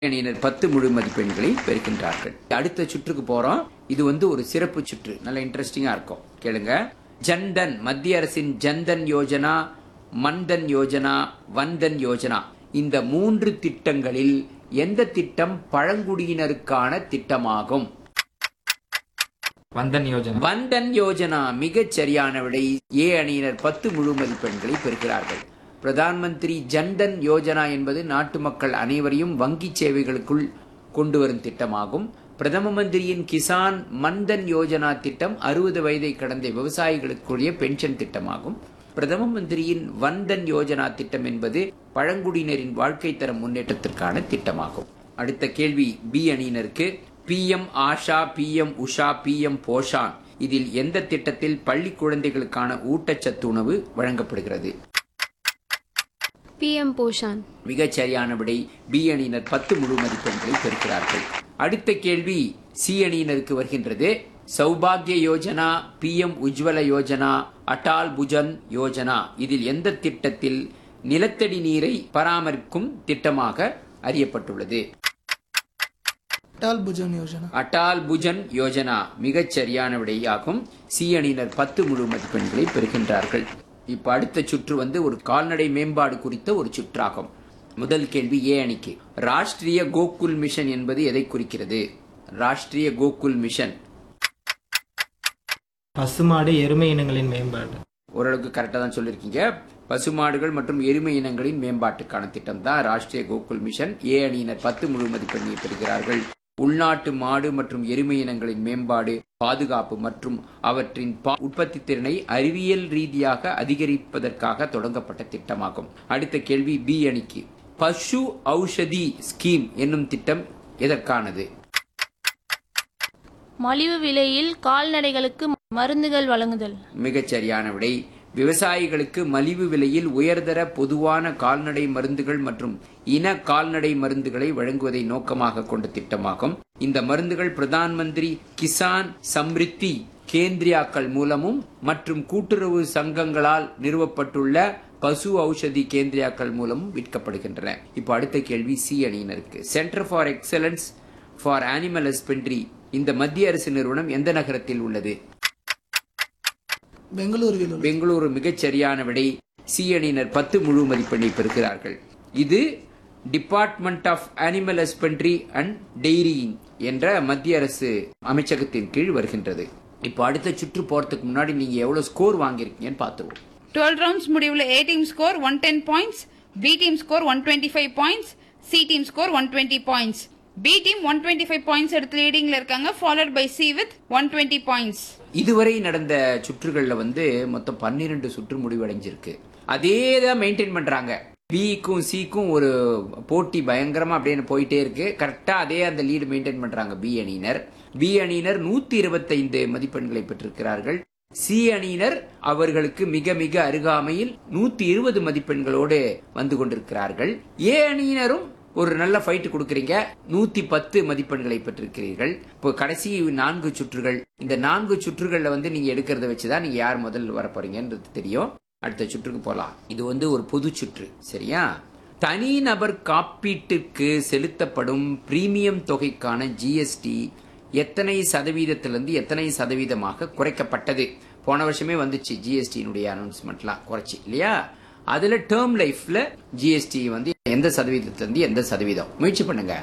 அணியினர் பத்து முழு மதிப்பெண்களை பெறுகின்றார்கள் அடுத்த சுற்றுக்கு போறோம் இது வந்து ஒரு சிறப்பு சுற்று நல்ல இன்ட்ரெஸ்டிங்கா இருக்கும் கேளுங்க ஜன்தன் மத்திய அரசின் ஜன்தன் யோஜனா மன்தன் யோஜனா வந்தன் யோஜனா இந்த மூன்று திட்டங்களில் எந்த திட்டம் பழங்குடியினருக்கான திட்டமாகும் வந்தன் யோஜனா வந்தன் யோஜனா மிகச் சரியான விடை ஏ அணியினர் பத்து முழு மதிப்பெண்களை பெறுகிறார்கள் பிரதான் மந்திரி ஜன்தன் யோஜனா என்பது நாட்டு மக்கள் அனைவரையும் வங்கி சேவைகளுக்குள் கொண்டு வரும் திட்டமாகும் பிரதம மந்திரியின் கிசான் மன்தன் யோஜனா திட்டம் அறுபது வயதை கடந்த விவசாயிகளுக்குரிய பென்ஷன் திட்டமாகும் பிரதம மந்திரியின் வந்தன் யோஜனா திட்டம் என்பது பழங்குடியினரின் வாழ்க்கை தர முன்னேற்றத்திற்கான திட்டமாகும் அடுத்த கேள்வி பி அணியினருக்கு PM Asha PM Usha PM Poshan இதில் எந்த திட்டத்தில் பள்ளி குழந்தைகளுக்கான ஊட்டச்சத்து உணவு வழங்கப்படுகிறது பிஎம் போஷான் மிகச் சரியான விடை பி அணியினர் பத்து முழு மதிப்பெண்களை பெறுகிறார்கள் அடுத்த கேள்வி சி அணியினருக்கு வருகின்றது சௌபாகிய யோஜனா பிஎம் உஜ்வல யோஜனா அட்டால் புஜன் யோஜனா இதில் எந்த திட்டத்தில் நிலத்தடி நீரை பராமரிக்கும் திட்டமாக அறியப்பட்டுள்ளது அட்டால் புஜன் யோஜனா அட்டால் புஜன் யோஜனா மிகச் சரியான விடையாகும் சி அணியினர் பத்து முழு மதிப்பெண்களை பெறுகின்றார்கள் இப்ப அடுத்த சுற்று வந்து ஒரு கால்நடை மேம்பாடு குறித்த ஒரு சுற்றாகும் முதல் கேள்வி ஏ அணிக்கு ராஷ்டிரிய கோகுல் மிஷன் என்பது எதை குறிக்கிறது ராஷ்டிரிய கோகுல் மிஷன் பசுமாடு எருமை இனங்களின் மேம்பாடு ஓரளவுக்கு கரெக்டாக தான் சொல்லியிருக்கீங்க பசுமாடுகள் மற்றும் எருமை இனங்களின் மேம்பாட்டுக்கான திட்டம் தான் ராஷ்டிரிய கோகுல் மிஷன் ஏ அணியினர் பத்து முழு மதிப்பெண்ணை பெறுகிறார்கள் உள்நாட்டு மாடு மற்றும் எருமை இனங்களின் மேம்பாடு பாதுகாப்பு மற்றும் அவற்றின் பா- உற்பத்தி திறனை அறிவியல் ரீதியாக அதிகரிப்பதற்காக தொடங்கப்பட்ட திட்டமாகும் அடுத்த கேள்வி பி அணிக்கு பசு ஔஷதி ஸ்கீம் என்னும் திட்டம் எதற்கானது மலிவு விலையில் கால்நடைகளுக்கு மருந்துகள் வழங்குதல் மிகச் சரியான விடை விவசாயிகளுக்கு மலிவு விலையில் உயர்தர பொதுவான கால்நடை மருந்துகள் மற்றும் இன கால்நடை மருந்துகளை வழங்குவதை நோக்கமாக கொண்ட திட்டமாகும் இந்த மருந்துகள் பிரதான் மந்திரி கிசான் சம்ரித்தி கேந்திரியாக்கள் மூலமும் மற்றும் கூட்டுறவு சங்கங்களால் நிறுவப்பட்டுள்ள பசு ஔஷதி கேந்திரியாக்கள் மூலமும் விற்கப்படுகின்றன இப்போ அடுத்த கேள்வி சி அணியினருக்கு centre for excellence for animal husbandry இந்த மத்திய அரசு நிறுவனம் எந்த நகரத்தில் உள்ளது பெங்களூருவில் உள்ள பெங்களூரு மிகச் சரியான விடை சி அணியினர் பத்து முழு மதிப்பெண்ணை பெறுகிறார்கள் இது department of animal husbandry and dairying என்ற மத்திய அரசு அமைச்சகத்தின் கீழ் வருகின்றது இப்போ அடுத்த சுற்று போறதுக்கு முன்னாடி நீங்க எவ்வளவு ஸ்கோர் வாங்கியிருக்கீங்கன்னு பார்த்துருவோம் டுவெல் ரவுண்ட்ஸ் முடிவில் A team score one ten points B team score one twenty five points C team score one twenty points B team one twenty five points எடுத்து லீடிங்ல இருக்காங்க followed by C with one twenty points இதுவரை நடந்த சுற்றுகள்ல வந்து மொத்தம் பன்னிரண்டு சுற்று முடிவடைஞ்சிருக்கு அதே தான் மெயின்டைன் பண்றாங்க பிக்கும் சிக்கும் ஒரு போட்டி பயங்கரமா அப்படியே போயிட்டே இருக்கு கரெக்டா அதே அந்த லீடு மெயின்டைன் பண்றாங்க பி அணியினர் பி அணியினர் நூத்தி இருபத்தைந்து மதிப்பெண்களை பெற்றிருக்கிறார்கள் சி அணியினர் அவர்களுக்கு மிக மிக அருகாமையில் நூத்தி இருபது மதிப்பெண்களோடு வந்து கொண்டிருக்கிறார்கள் ஏ அணியினரும் ஒரு நல்ல ஃபைட் கொடுக்கறீங்க நூத்தி பத்து மதிப்பெண்களை பெற்றிருக்கிறீர்கள் இப்போ கடைசி நான்கு சுற்றுகள் இந்த நான்கு சுற்றுகள்ல வந்து நீங்க எடுக்கிறத வச்சுதான் நீங்க யார் முதல் வர போறீங்கன்றது தெரியும் அடுத்த சுற்றுக்கு போலாம் இது வந்து ஒரு பொது சுற்று சரியா தனிநபர் காப்பீட்டுக்கு செலுத்தப்படும் பிரீமியம் தொகைக்கான ஜிஎஸ்டி எத்தனை சதவீதத்திலிருந்து எத்தனை சதவீதமாக குறைக்கப்பட்டது போன வருஷமே வந்துச்சு ஜிஎஸ்டியினுடைய அனௌன்ஸ்மெண்ட்லாம் குறைச்சி இல்லையா அதுல டேர்ம் லைஃப்ல ஜிஎஸ்டி வந்து எந்த சதவீதத்திலிருந்து எந்த சதவீதம் முயற்சி பண்ணுங்க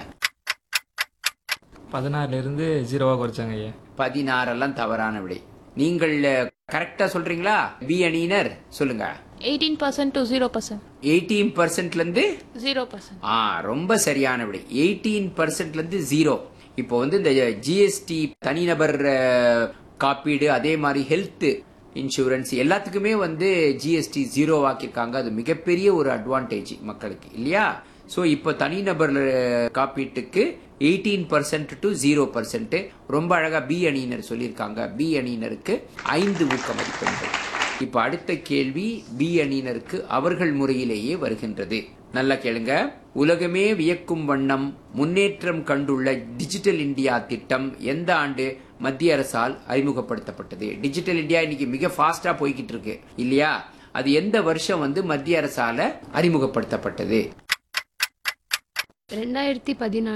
பதினாறுல இருந்து ஜீரோவா குறைச்சாங்க ஐயா பதினாறெல்லாம் தவறான விடை நீங்கள் கரெக்டா சொல்றீங்களா பி அணியினர் சொல்லுங்க eighteen percent to zero percent eighteen பர்சன்ட்ல இருந்து ஜீரோ பர்சன்ட் ஆ ரொம்ப சரியான விடை எயிட்டீன் பர்சன்ட்ல இருந்து ஜீரோ இப்போ வந்து இந்த ஜிஎஸ்டி தனிநபர் அஹ், காப்பீடு அதே மாதிரி ஹெல்த் இன்சூரன்ஸ் எல்லாத்துக்குமே வந்து ஜிஎஸ்டி ஜீரோ ஆக்கியிருக்காங்க அது மிகப்பெரிய ஒரு அட்வான்டேஜ் மக்களுக்கு இல்லையா ஸோ இப்போ தனிநபர் அஹ், காப்பீட்டுக்கு eighteen percent to zero percent ரொம்ப அழகா பி அணியினர் சொல்லியிருக்காங்க பி அணியினருக்கு ஐந்து ஊக்க மதிப்பெண்கள் இப்ப அடுத்த கேள்வி பி அணியினருக்கு அவர்கள் முறையிலேயே வருகின்றது நல்லா கேளுங்க உலகமே வியக்கும் வண்ணம் முன்னேற்றம் கண்டுள்ள டிஜிட்டல் இந்தியா திட்டம் எந்த ஆண்டு மத்திய அரசால் அறிமுகப்படுத்தப்பட்டது டிஜிட்டல் இந்தியா இன்னைக்கு மிக ஃபாஸ்டா போய்கிட்டு இருக்கு இல்லையா அது எந்த வருஷம் வந்து மத்திய அரசால அறிமுகப்படுத்தப்பட்டது ரெண்டாயிரத்தி பதினாறு